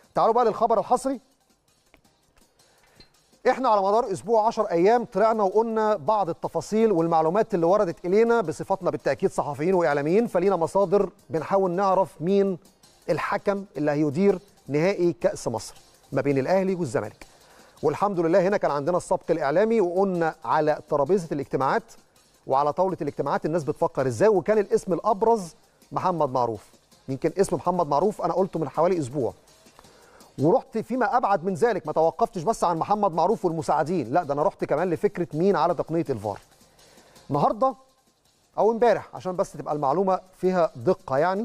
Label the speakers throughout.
Speaker 1: تعالوا بقى للخبر الحصري احنا على مدار اسبوع 10 ايام طلعنا وقلنا بعض التفاصيل والمعلومات اللي وردت الينا بصفتنا بالتاكيد صحفيين واعلاميين فلينا مصادر بنحاول نعرف مين الحكم اللي هيدير نهائي كاس مصر ما بين الاهلي والزمالك والحمد لله هنا كان عندنا السبق الاعلامي وقلنا على ترابيزه الاجتماعات وعلى طاوله الاجتماعات الناس بتفكر ازاي وكان الاسم الابرز محمد معروف يمكن اسم محمد معروف انا قلته من حوالي اسبوع ورحت فيما ابعد من ذلك ما توقفتش بس عن محمد معروف والمساعدين لا ده انا رحت كمان لفكره مين على تقنيه الفار النهارده او امبارح عشان بس تبقى المعلومه فيها دقه يعني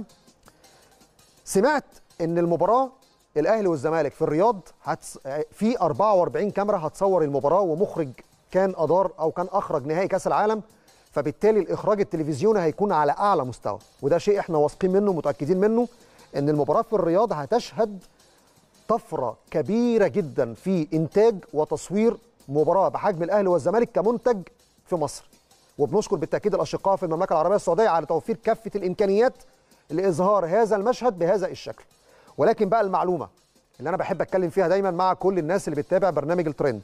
Speaker 1: سمعت ان المباراه الاهلي والزمالك في الرياض هتس... في 44 كاميرا هتصور المباراه ومخرج كان ادار او كان اخرج نهائي كاس العالم فبالتالي الاخراج التلفزيوني هيكون على اعلى مستوى وده شيء احنا واثقين منه متاكدين منه ان المباراه في الرياض هتشهد طفره كبيره جدا في انتاج وتصوير مباراه بحجم الاهلي والزمالك كمنتج في مصر وبنشكر بالتاكيد الاشقاء في المملكه العربيه السعوديه على توفير كافه الامكانيات لاظهار هذا المشهد بهذا الشكل ولكن بقى المعلومه اللي انا بحب اتكلم فيها دايما مع كل الناس اللي بتتابع برنامج الترند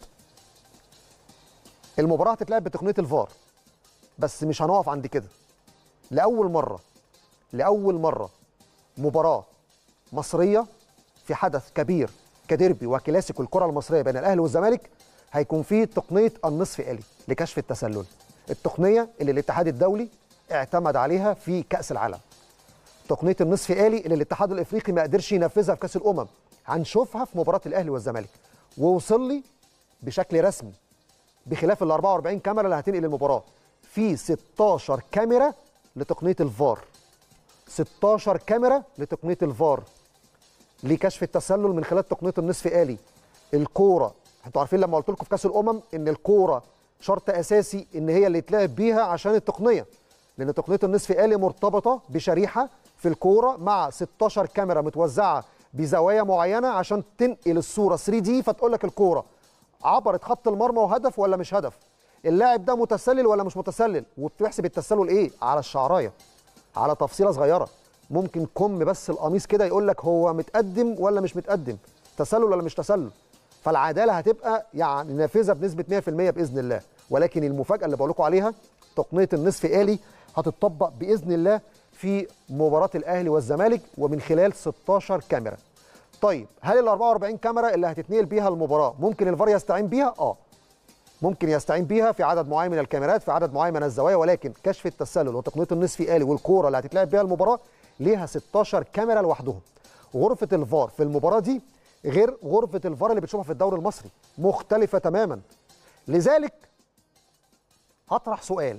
Speaker 1: المباراه هتتلعب بتقنيه الفار بس مش هنقف عند كده لاول مره لاول مره مباراه مصريه في حدث كبير كديربي وكلاسيكو الكره المصريه بين الاهلي والزمالك هيكون فيه تقنيه النصف الي لكشف التسلل التقنيه اللي الاتحاد الدولي اعتمد عليها في كاس العالم تقنيه النصف الي اللي الاتحاد الافريقي ما قدرش ينفذها في كاس الامم هنشوفها في مباراه الاهلي والزمالك ووصل لي بشكل رسمي بخلاف ال 44 كاميرا اللي هتنقل المباراه في 16 كاميرا لتقنيه الفار 16 كاميرا لتقنيه الفار لكشف التسلل من خلال تقنيه النصف الي الكوره انتوا عارفين لما قلت لكم في كاس الامم ان الكوره شرط اساسي ان هي اللي يتلعب بيها عشان التقنيه لان تقنيه النصف الي مرتبطه بشريحه في الكوره مع 16 كاميرا متوزعه بزوايا معينه عشان تنقل الصوره 3 دي فتقول لك الكوره عبرت خط المرمى وهدف ولا مش هدف اللاعب ده متسلل ولا مش متسلل وبتحسب التسلل ايه على الشعرايه على تفصيله صغيره ممكن كم بس القميص كده يقول لك هو متقدم ولا مش متقدم تسلل ولا مش تسلل فالعداله هتبقى يعني نافذه بنسبه 100% باذن الله ولكن المفاجاه اللي بقول لكم عليها تقنيه النصف الي هتطبق باذن الله في مباراه الاهلي والزمالك ومن خلال 16 كاميرا طيب هل ال 44 كاميرا اللي هتتنقل بيها المباراه ممكن الفار يستعين بيها اه ممكن يستعين بيها في عدد معين من الكاميرات في عدد معين من الزوايا ولكن كشف التسلل وتقنيه النصف الي والكوره اللي هتتلعب بيها المباراه ليها 16 كاميرا لوحدهم غرفه الفار في المباراه دي غير غرفه الفار اللي بتشوفها في الدوري المصري مختلفه تماما لذلك هطرح سؤال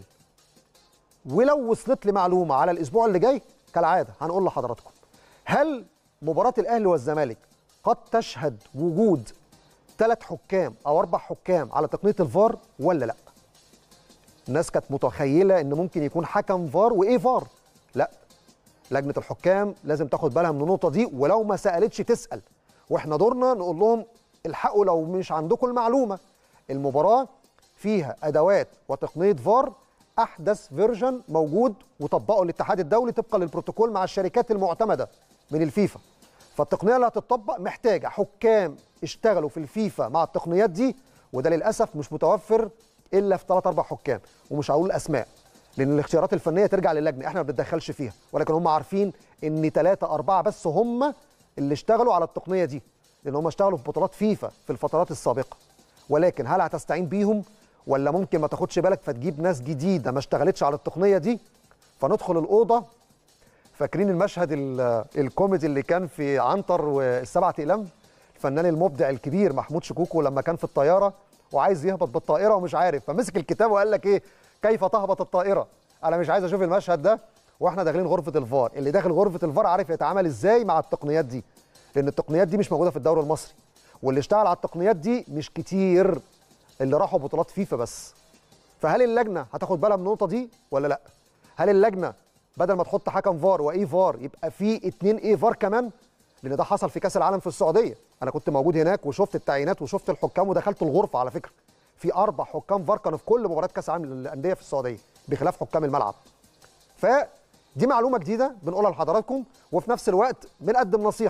Speaker 1: ولو وصلت لي معلومه على الاسبوع اللي جاي كالعاده هنقول لحضراتكم هل مباراه الاهلي والزمالك قد تشهد وجود ثلاث حكام او اربع حكام على تقنيه الفار ولا لا الناس كانت متخيله ان ممكن يكون حكم فار وايه فار لا لجنه الحكام لازم تاخد بالها من النقطه دي ولو ما سالتش تسال واحنا دورنا نقول لهم الحقوا لو مش عندكم المعلومه المباراه فيها ادوات وتقنيه فار احدث فيرجن موجود وطبقه الاتحاد الدولي طبقا للبروتوكول مع الشركات المعتمده من الفيفا فالتقنيه اللي هتطبق محتاجه حكام اشتغلوا في الفيفا مع التقنيات دي وده للاسف مش متوفر الا في ثلاث اربع حكام ومش هقول الاسماء لان الاختيارات الفنيه ترجع للجنه احنا ما بنتدخلش فيها ولكن هم عارفين ان ثلاثه اربعه بس هم اللي اشتغلوا على التقنيه دي لان هم اشتغلوا في بطولات فيفا في الفترات السابقه ولكن هل هتستعين بيهم ولا ممكن ما تاخدش بالك فتجيب ناس جديده ما اشتغلتش على التقنيه دي فندخل الاوضه فاكرين المشهد الكوميدي اللي كان في عنتر والسبعة اقلام الفنان المبدع الكبير محمود شكوكو لما كان في الطياره وعايز يهبط بالطائره ومش عارف فمسك الكتاب وقال لك ايه كيف تهبط الطائره انا مش عايز اشوف المشهد ده واحنا داخلين غرفه الفار اللي داخل غرفه الفار عارف يتعامل ازاي مع التقنيات دي لان التقنيات دي مش موجوده في الدوري المصري واللي اشتغل على التقنيات دي مش كتير اللي راحوا بطولات فيفا بس فهل اللجنه هتاخد بالها من النقطه دي ولا لا هل اللجنه بدل ما تحط حكم فار واي فار يبقى في اتنين اي فار كمان لان ده حصل في كاس العالم في السعوديه انا كنت موجود هناك وشفت التعيينات وشفت الحكام ودخلت الغرفه على فكره في اربع حكام فار كانوا في كل مباريات كاس العالم للانديه في السعوديه بخلاف حكام الملعب فدي معلومه جديده بنقولها لحضراتكم وفي نفس الوقت بنقدم نصيحه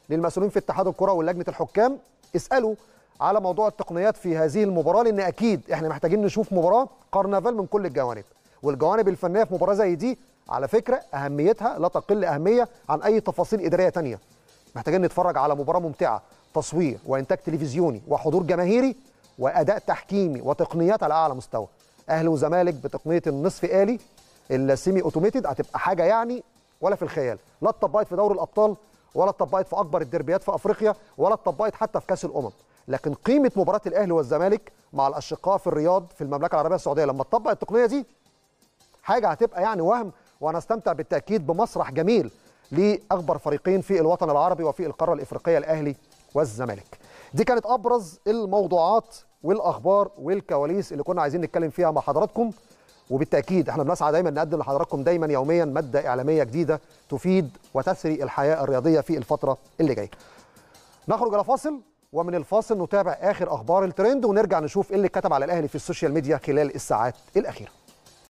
Speaker 1: للمسؤولين في اتحاد الكره ولجنه الحكام اسالوا على موضوع التقنيات في هذه المباراه لان اكيد احنا محتاجين نشوف مباراه قرنفال من كل الجوانب والجوانب الفنيه في مباراه زي دي على فكره اهميتها لا تقل اهميه عن اي تفاصيل اداريه تانية محتاجين نتفرج على مباراه ممتعه تصوير وانتاج تلفزيوني وحضور جماهيري واداء تحكيمي وتقنيات على اعلى مستوى اهلي وزمالك بتقنيه النصف آلي السيمي اوتوميتد هتبقى حاجه يعني ولا في الخيال لا اتطبقت في دوري الابطال ولا اتطبقت في اكبر الدربيات في افريقيا ولا اتطبقت حتى في كاس الامم لكن قيمه مباراه الاهلي والزمالك مع الاشقاء في الرياض في المملكه العربيه السعوديه لما تطبق التقنيه دي حاجه هتبقى يعني وهم وهنستمتع بالتاكيد بمسرح جميل لاكبر فريقين في الوطن العربي وفي القاره الافريقيه الاهلي والزمالك. دي كانت ابرز الموضوعات والاخبار والكواليس اللي كنا عايزين نتكلم فيها مع حضراتكم وبالتاكيد احنا بنسعى دايما نقدم لحضراتكم دايما يوميا ماده اعلاميه جديده تفيد وتثري الحياه الرياضيه في الفتره اللي جايه. نخرج الى فاصل ومن الفاصل نتابع اخر اخبار الترند ونرجع نشوف ايه اللي كتب على الاهلي في السوشيال ميديا خلال الساعات الاخيره.